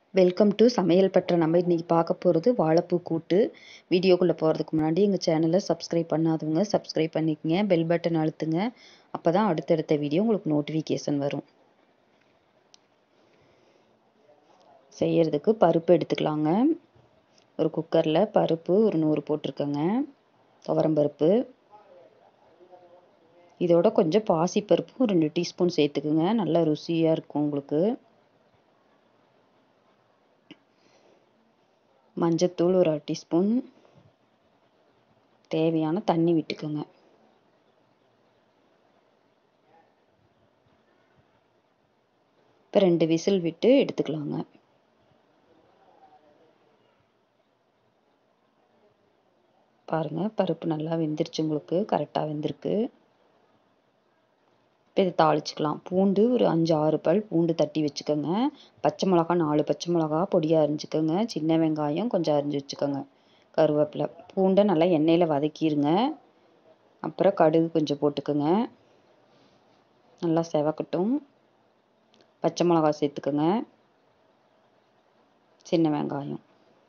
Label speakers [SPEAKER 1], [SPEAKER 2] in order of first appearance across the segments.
[SPEAKER 1] welcome to சமையல் பற்ற நம்ம இன்றைக்கி பார்க்க போகிறது வாழைப்பூ கூட்டு வீடியோக்குள்ளே போகிறதுக்கு முன்னாடி எங்கள் சேனலை சப்ஸ்கிரைப் பண்ணாதவங்க சப்ஸ்கிரைப் பண்ணிக்கங்க பெல் பட்டன் அழுத்துங்க அப்போ தான் அடுத்தடுத்த வீடியோ உங்களுக்கு நோட்டிஃபிகேஷன் வரும் செய்யறதுக்கு பருப்பு எடுத்துக்கலாங்க ஒரு குக்கரில் பருப்பு ஒரு நூறு போட்டிருக்கேங்க துவரம்பருப்பு இதோட கொஞ்சம் பாசிப்பருப்பும் ரெண்டு டீஸ்பூன் சேர்த்துக்குங்க நல்லா ருசியாக இருக்கும் உங்களுக்கு மஞ்சத்தூள் ஒரு அரை டீஸ்பூன் தேவையான தண்ணி விட்டுக்கோங்க இப்போ ரெண்டு விசில் விட்டு எடுத்துக்கலாங்க பாருங்கள் பருப்பு நல்லா வெந்துருச்சு உங்களுக்கு கரெக்டாக வெந்திருக்கு இப்போ இதை தாளிச்சுக்கலாம் பூண்டு ஒரு அஞ்சு ஆறு பல் பூண்டு தட்டி வச்சுக்கோங்க பச்சை மிளகா நாலு பச்சை மிளகா பொடியாக அரிஞ்சுக்கோங்க சின்ன வெங்காயம் கொஞ்சம் அரிஞ்சு வச்சுக்கோங்க கருவேப்பிலை பூண்டை நல்லா எண்ணெயில் வதக்கிடுங்க அப்புறம் கடுகு கொஞ்சம் போட்டுக்கோங்க நல்லா செவக்கட்டும் பச்சை மிளகா சேர்த்துக்கோங்க சின்ன வெங்காயம்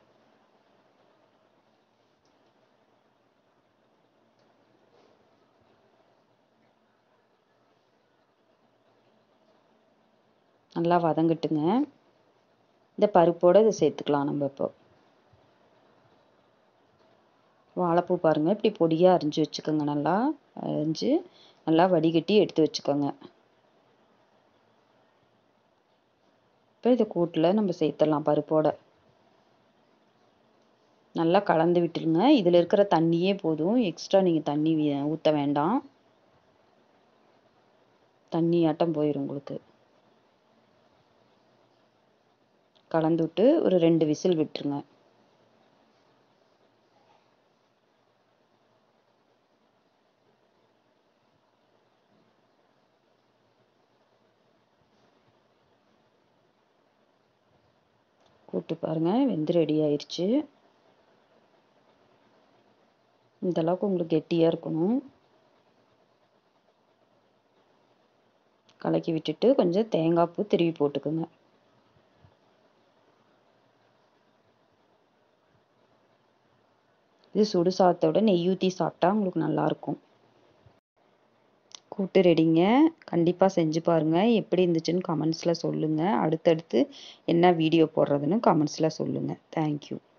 [SPEAKER 1] நல்லா வதங்கட்டுங்க இந்த பருப்போடு இதை சேர்த்துக்கலாம் நம்ம இப்போ வாழைப்பூ பாருங்கள் இப்படி பொடியாக அரிஞ்சு வச்சுக்கோங்க நல்லா அரிஞ்சு நல்லா வடிகட்டி எடுத்து வச்சுக்கோங்க இப்போ இதை கூட்டில் நம்ம சேர்த்துடலாம் பருப்போட நல்லா கலந்து விட்டுருங்க இதில் இருக்கிற தண்ணியே போதும் எக்ஸ்ட்ரா நீங்கள் தண்ணி ஊற்ற வேண்டாம் தண்ணி ஆட்டம் போயிடும் உங்களுக்கு கலந்து விட்டு ஒரு ரெண்டு விசில் விட்டுருங்க கூட்டு பாருங்க வெந்து ரெடி ஆயிடுச்சு இந்த அளவுக்கு உங்களுக்கு கெட்டியாக இருக்கணும் கலக்கி விட்டுட்டு கொஞ்சம் தேங்காய் பூ திருவி போட்டுக்கோங்க இது சுடு சாதத்தோட நெய் ஊற்றி சாப்பிட்டா உங்களுக்கு நல்லாயிருக்கும் கூட்டு ரெடிங்க கண்டிப்பாக செஞ்சு பாருங்கள் எப்படி இருந்துச்சுன்னு கமெண்ட்ஸில் சொல்லுங்கள் அடுத்தடுத்து என்ன வீடியோ போடுறதுன்னு கமெண்ட்ஸில் சொல்லுங்கள் தேங்க்யூ